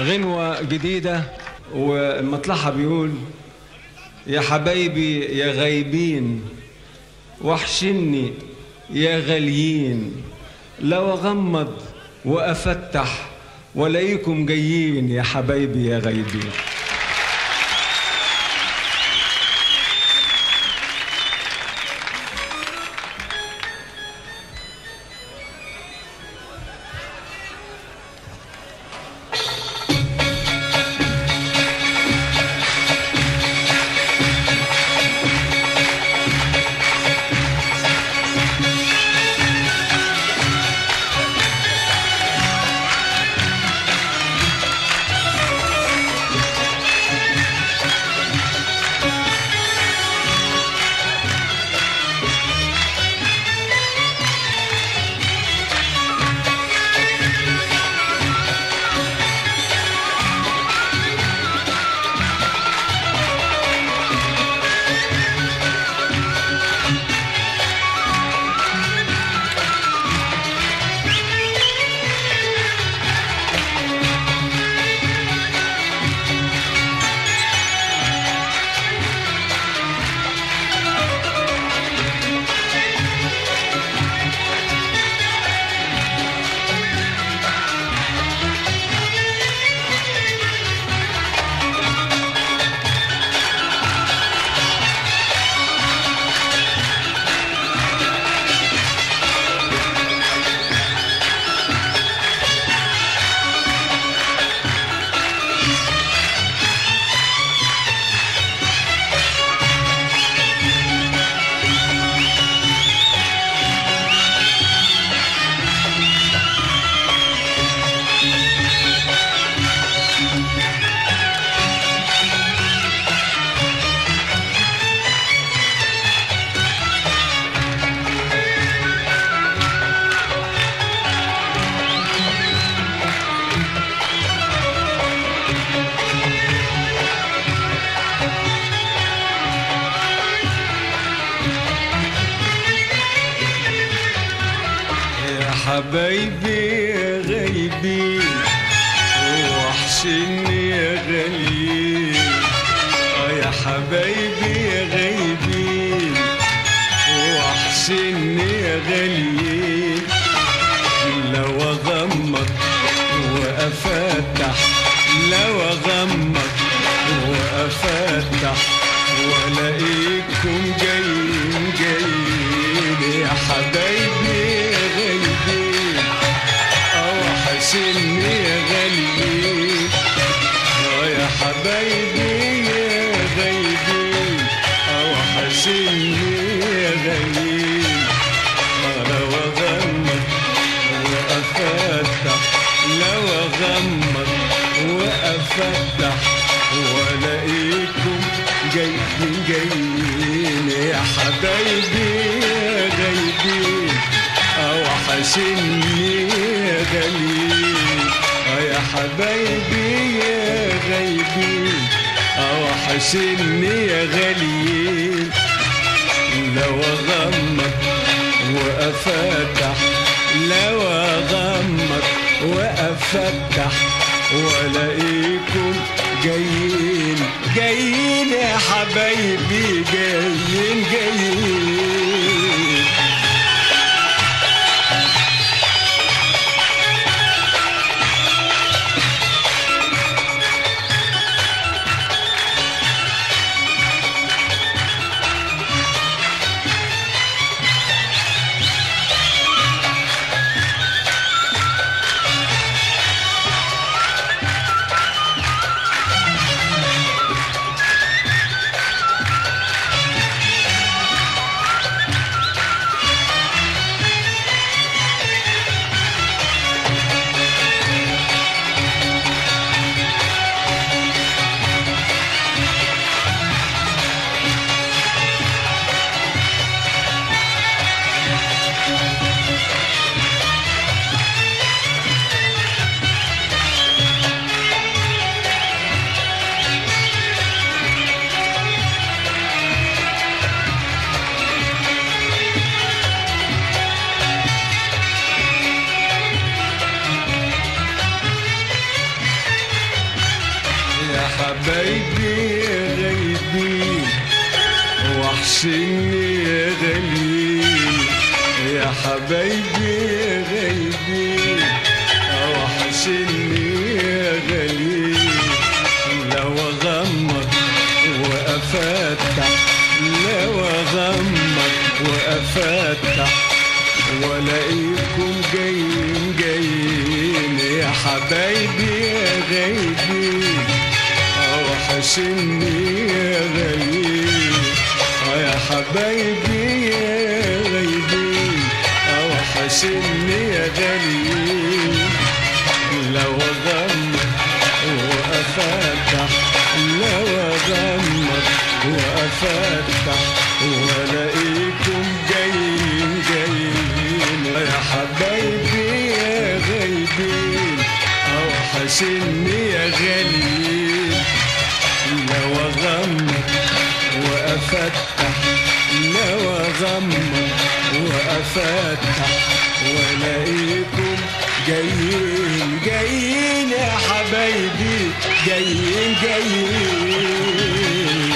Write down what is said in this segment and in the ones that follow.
غنوة جديدة ومطلعها بيقول يا حبايبي يا غايبين وحشني يا غاليين لو أغمض وأفتح ولاقيكم جايين يا حبايبي يا غايبين يا حبايبي يا غايبين وحشني يا غاليين آه يا حبايبي يا غايبين وحشني يا غاليين لو اغمض وافتح لو اغمض وافتح والاقيكم جايين جايين يا حبايبي يا غايبين او حسني يا غاليين اه يا حبايبي يا غايبين او حسني يا غاليين لو اغمض وافتح لو اغمض وافتح والاقيكم جايين جايين يا حبايبي يا غايبين او حشني يا غاليين اه يا حبايبي يا غايبين او حشني يا غاليين لو اغمض وافتح لو اغمض وافتح والاقيكم جايين جايين يا حبايبي جايين جايين حبايبي غايبين وحشني يا غاليين يا حبايبي غايبين وحشني يا غاليين لو اغمض وافتح لو اغمض وافتح والاقيكم جايين جايين يا حبايبي يا غايبين وحشني يا غاليين يا حبايبي يا غايبين وحشني يا غاليين لو اغمض وافتح لو اغمض وافتح والاقيكم جايين جايين يا حبايبي يا غايبين اوحشني يا غاليين لو اغمض وافتح لو اغمض وافتح والاقيكم جايين جايين يا حبايبي جايين جايين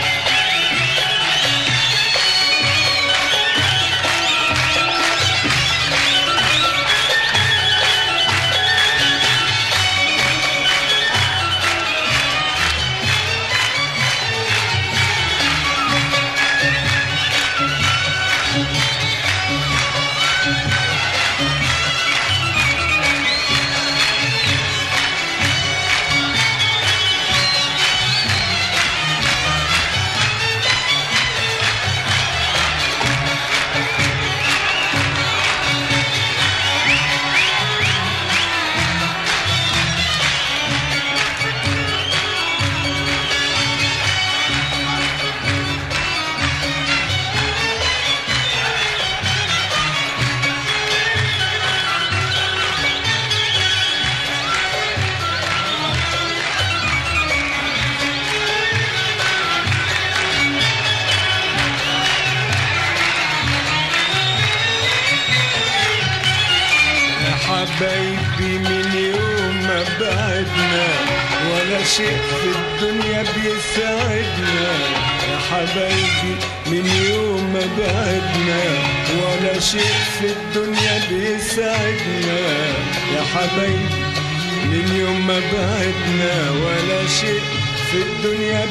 يا حبايبي من يوم ما بعدنا ولا شيء في الدنيا بيساعدنا يا حبايبي من يوم ما بعدنا ولا شيء في الدنيا بيساعدنا يا حبايبي من يوم ما بعدنا ولا شيء في الدنيا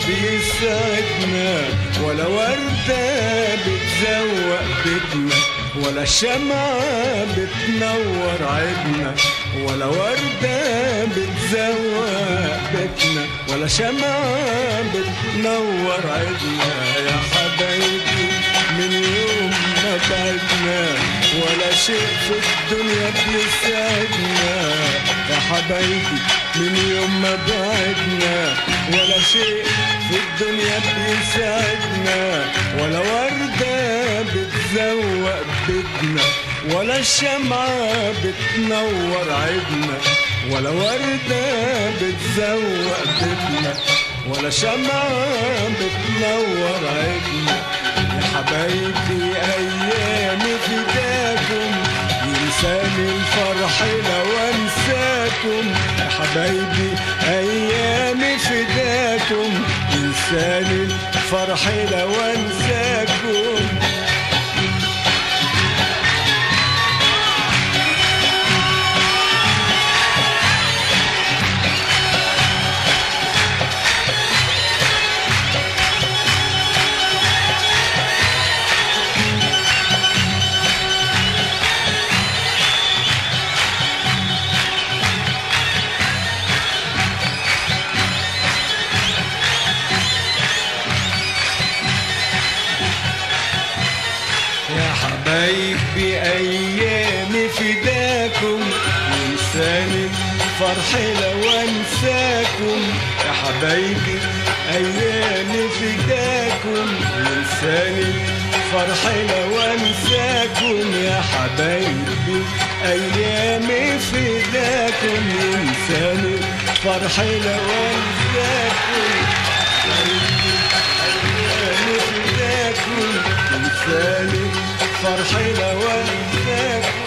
بيساعدنا ولا وردة بتزوق بيتنا ولا شمعة بتنور عيدنا ولا وردة بتزوق بيتنا ولا شمعة بتنور عيدنا يا حبايبي من يوم ما بعدنا ولا شيء في الدنيا بيساعدنا يا حبايبي من يوم ما بعدنا ولا شيء في الدنيا بيساعدنا ولا وردة بتزوق بيتنا ولا شمعة بتنور عيدنا ولا وردة بتزوق بيتنا ولا شمعة بتنور عيدنا يا حبايبي أيامي فداكم ينساني الفرح لو انساكم يا حبايبي ايامي فداكم ينساني الفرح لو انساكم يا حبايبي ايامي فداكم ينساني فرحي لو انساكم يا حبايبي ايامي فداكم ينساني فرحي لو انساكم يا حبايبي ايامي فداكم ينساني فرحي لو انساكم ايامي فداكم ينساني فرحي لو انساكم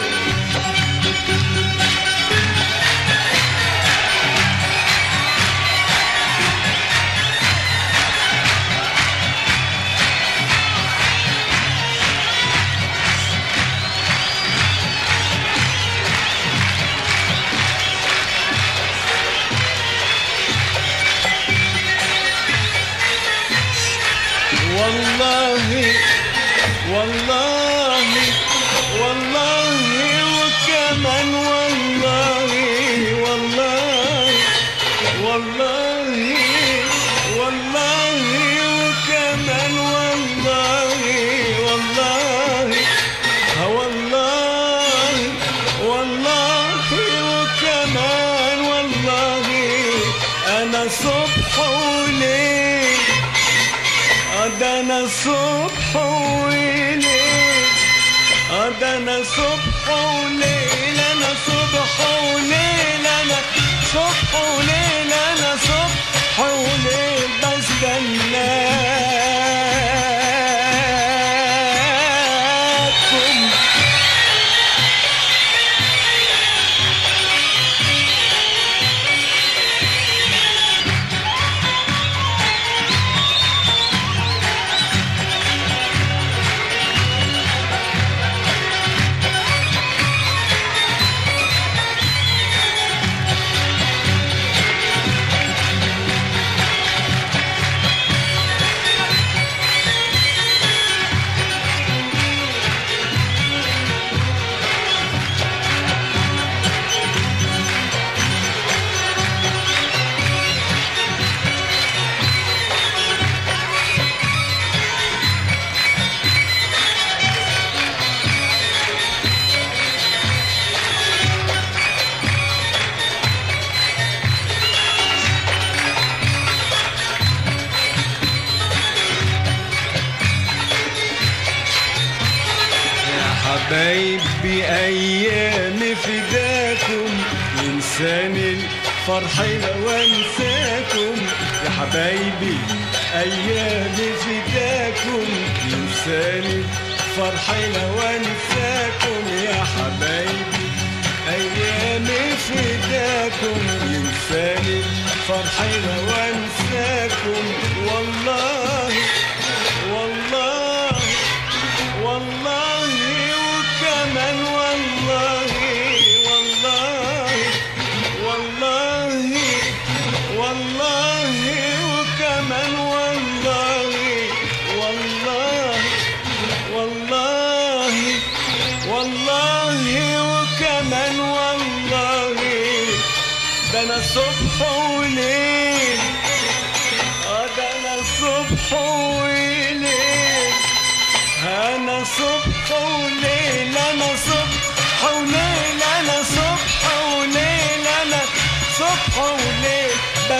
والله والله والله وكمان والله والله والله والله وكمان والله والله ها والله والله وكمان والله انا صبح وليل ده انا صبح وليل ده انا صبح وليل انا صبح وليل انا صبح وليل انا صبح وليل بستناكم يا حبايبي ايام فداكم ينساني الفرح لو انساكم يا حبايبي ايام فداكم ينساني الفرح لو انساكم يا حبايبي ايام فداكم ينساني الفرح لو انساكم والله والله والله وكمان والله والله والله والله وكمان والله والله والله والله وكمان والله ده انا صبح وليل اه ده انا صبح وليل انا صبح وليل انا صبح وليل انا صبح وليل انا صبح وليل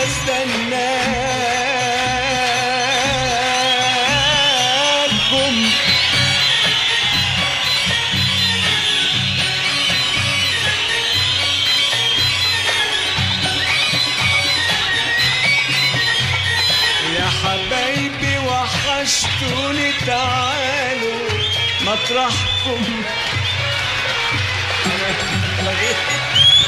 بستناكم يا حبايبي وحشتوني تعالوا مطرحكم أنا لغيت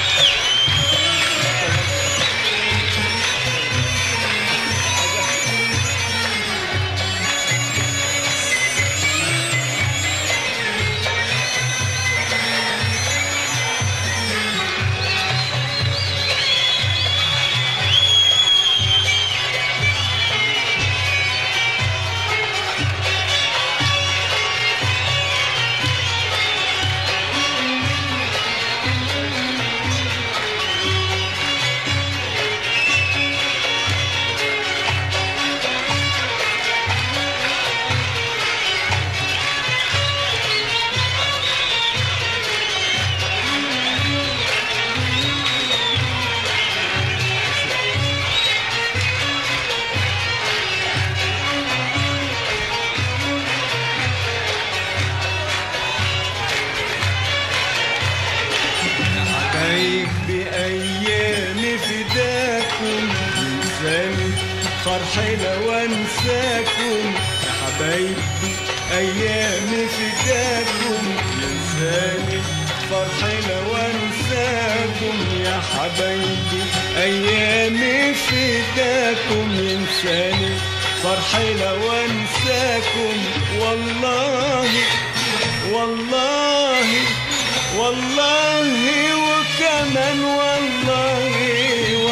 حبايبي ايام فداكم ينساني فرحي لو انساكم يا حبايبي ايام فداكم ينساني فرحي لو انساكم يا حبايبي ايام فداكم ينساني فرحي لو انساكم والله والله والله وكمان والله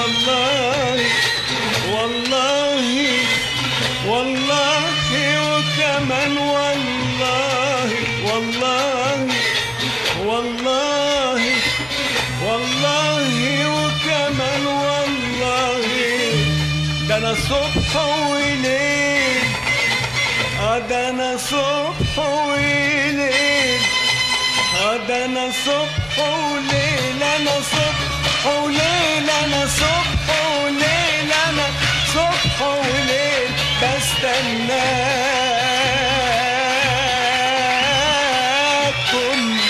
والله والله والله انا صبح وليل اه ده انا صبح وليل اه ده انا صبح وليل انا صبح وليل انا صبح وليل انا صبح وليل بستناكم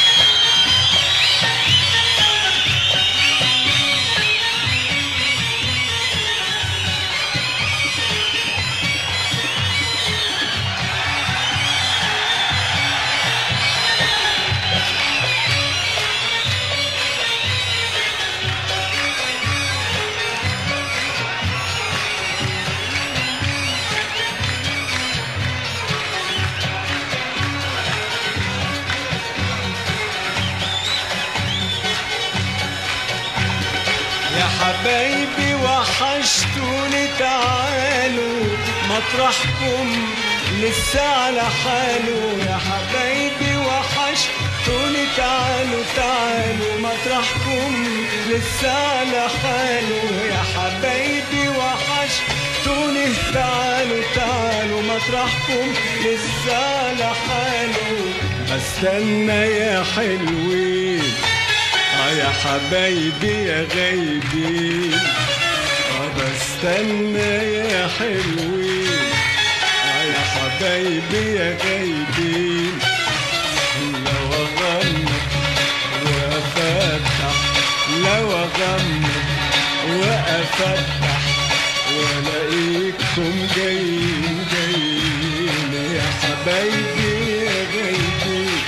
يا حبايبي وحشتوني تعالوا مطرحكم لسه على حاله يا حبايبي وحشتوني تعالوا تعالوا مطرحكم لسه على حاله يا حبايبي وحشتوني تعالوا تعالوا مطرحكم لسه على حاله بستنى يا حلوين اه يا حبايبي يا غايبين اه بستنى يا حلوين اه يا حبايبي يا غايبين لو اغمض وافتح لو اغمض وافتح والاقيكم جايين جايين يا حبايبي يا غايبين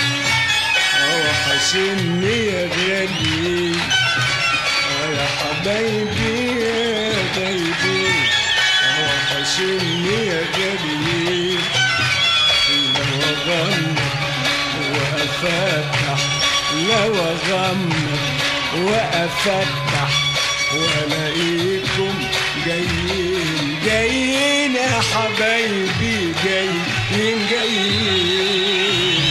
وحشني يا غالي آه يا حبايبي يا غايبي وحشني يا غالي لو اغمض وافتح لو اغمض وافتح والاقيكم جايين جايين يا حبايبي جايين جايين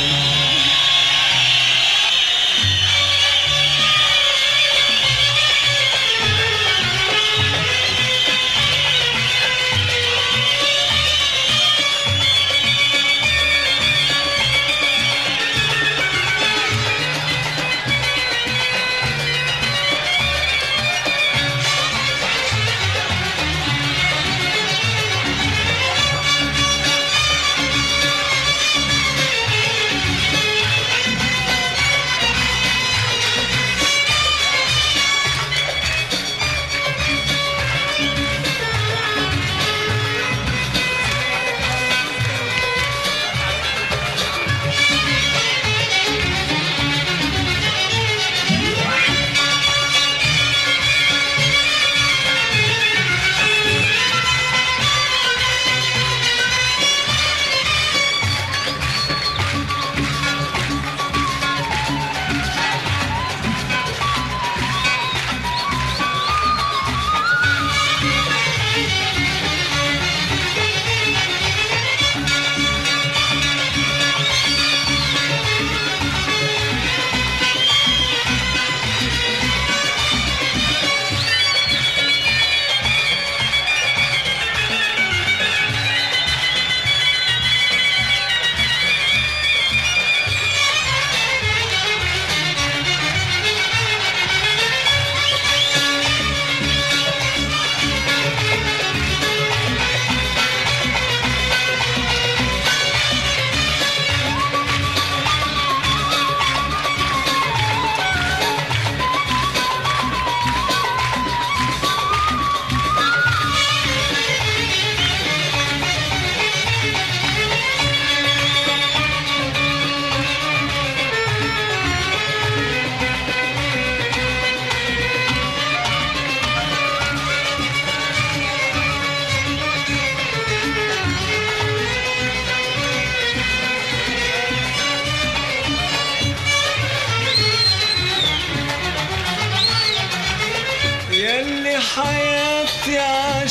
حياتي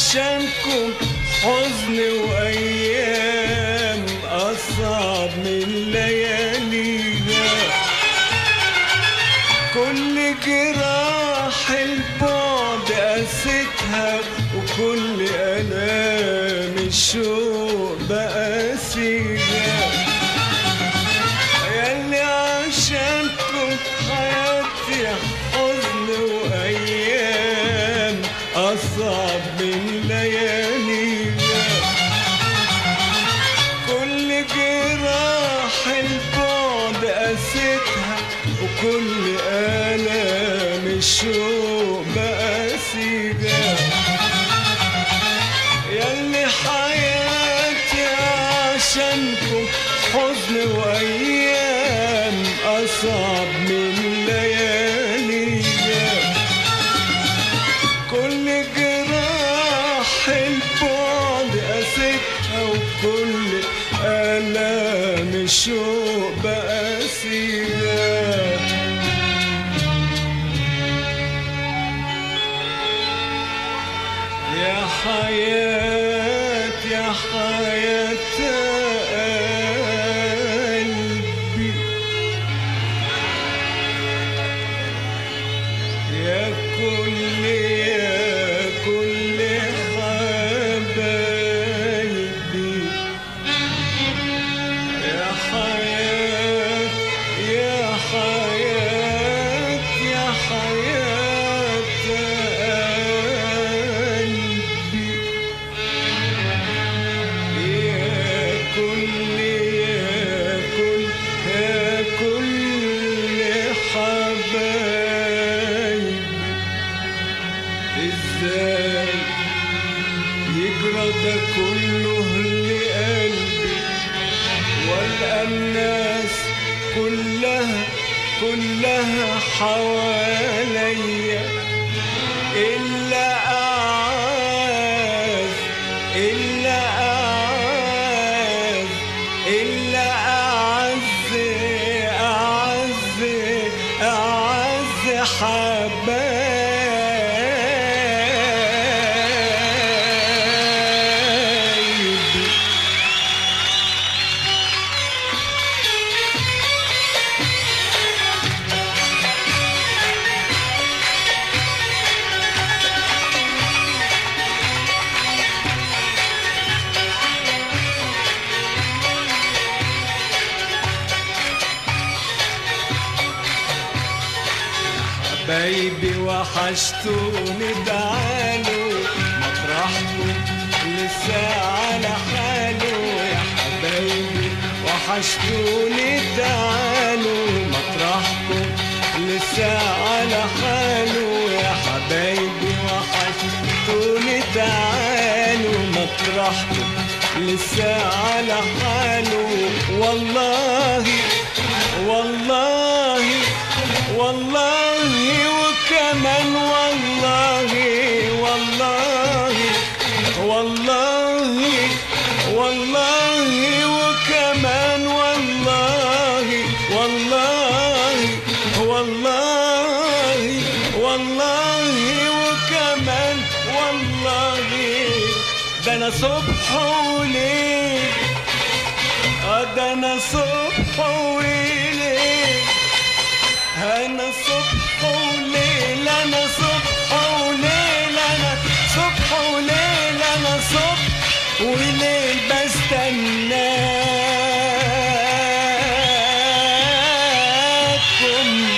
عشانكم حزن وأيام أصعب من ليالينا كل جراح البعد قاستها وكل ألام الشوق بقى سيجا ياللي عشانكم حياتي حزن وأيام أصعب من لياليها كل جراح البعد قاستها وكل آلام الشوق بقى سيجا ياللي حياتي عشانكم حزن وأيام أصعب من لياليها كل جراح البعد قاستها وكل آلام الشوق بقى سيجا يا حياة يا حياة قلبي يا كل يا كل حبايبي يا حياة يا حياة يا حياة قلبي يا كل يا كل يا كل حبايبي ازاي يجرى ده كله لقلبي والقى الناس كلها كلها حواليا إلا أعاز إلا أعاز إلا أعز أعز أعز حبايبي حبايبي وحشتوني تعالوا مطرحكم لسه على حاله يا حبايبي وحشتوني تعالوا مطرحكم لسه على حاله يا حبايبي وحشتوني تعالوا مطرحكم لسه على حاله والله والله والله وكمان والله والله والله والله وكمان والله والله والله والله وكمان والله ده انا صبح وليل آه ده انا صبح وليل انا صبح وليل انا صبح وليل انا صبح وليل انا صبح وليل بستناكم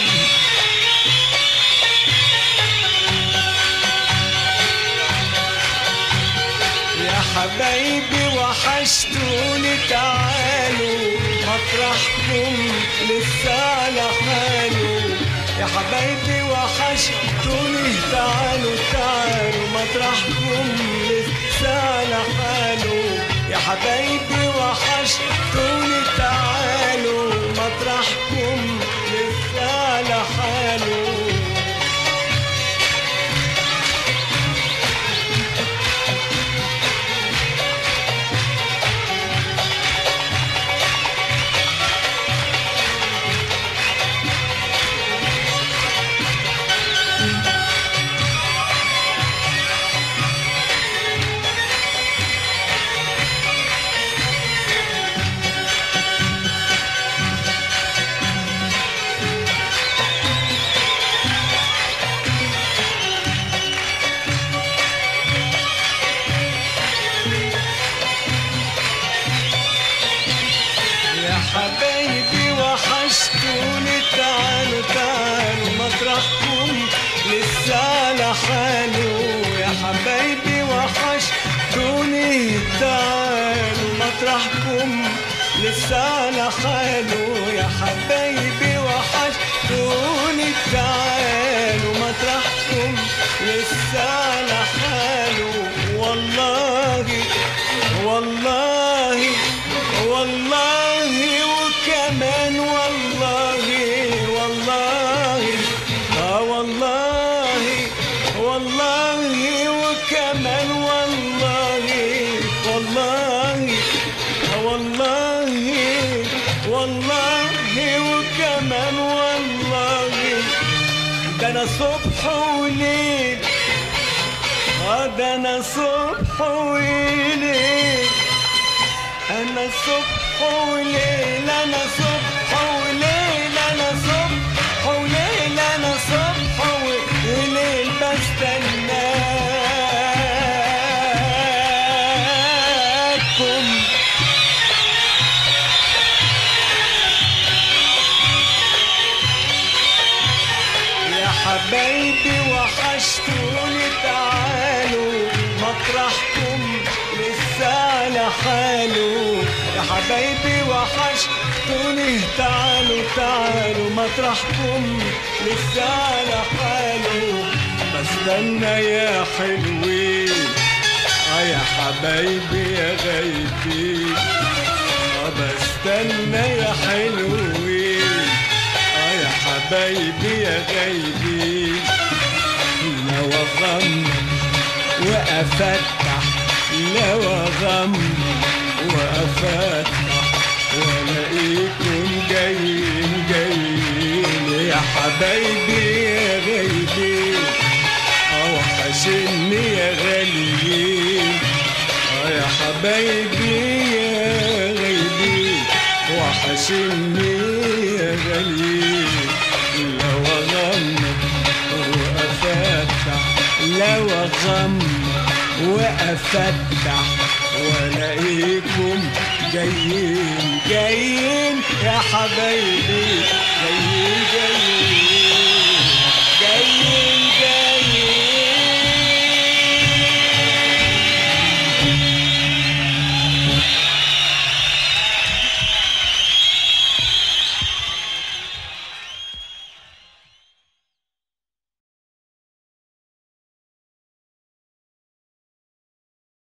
يا حبايبي وحشتوني تعالوا مطرحكم لسه على حاله يا حبايبي وحشتوني تعالوا تعالوا مطرحكم لسه على حاله يا حبايبي وحشتوني تعالوا مطرحكم لسه على حاله مطرحكم لسه على حاله يا حبايبي وحشتوني تعالوا مطرحكم لسه على حاله والله والله والله وكمان والله والله اه والله والله وكمان والله والله اه والله والله وكمان والله ده انا صبح وليل اه ده انا صبح وليل انا صبح وليل انا صبح وليل انا صبح وليل انا صبح وليل بستناكم يا حبايبي وحشتوني تعالوا مطرحكم لسه على حاله يا حبايبي وحشتوني تعالوا تعالوا مطرحكم لسه على حاله بستنى يا حلوين اه يا حبايبي يا غايبين اه بستنى يا حلوين اه يا حبايبي يا غايبين لو اغمض وافتح لو اغمض وافتح والاقيكم جايين جايين يا حبايبي يا غايبين اه وحشني يا غاليين اه يا حبايبي يا غايبين وحشني يا غاليين لو اغمض وافتح لو اغمض وافتح والاقيكم جايين جايين يا حبايبي جايين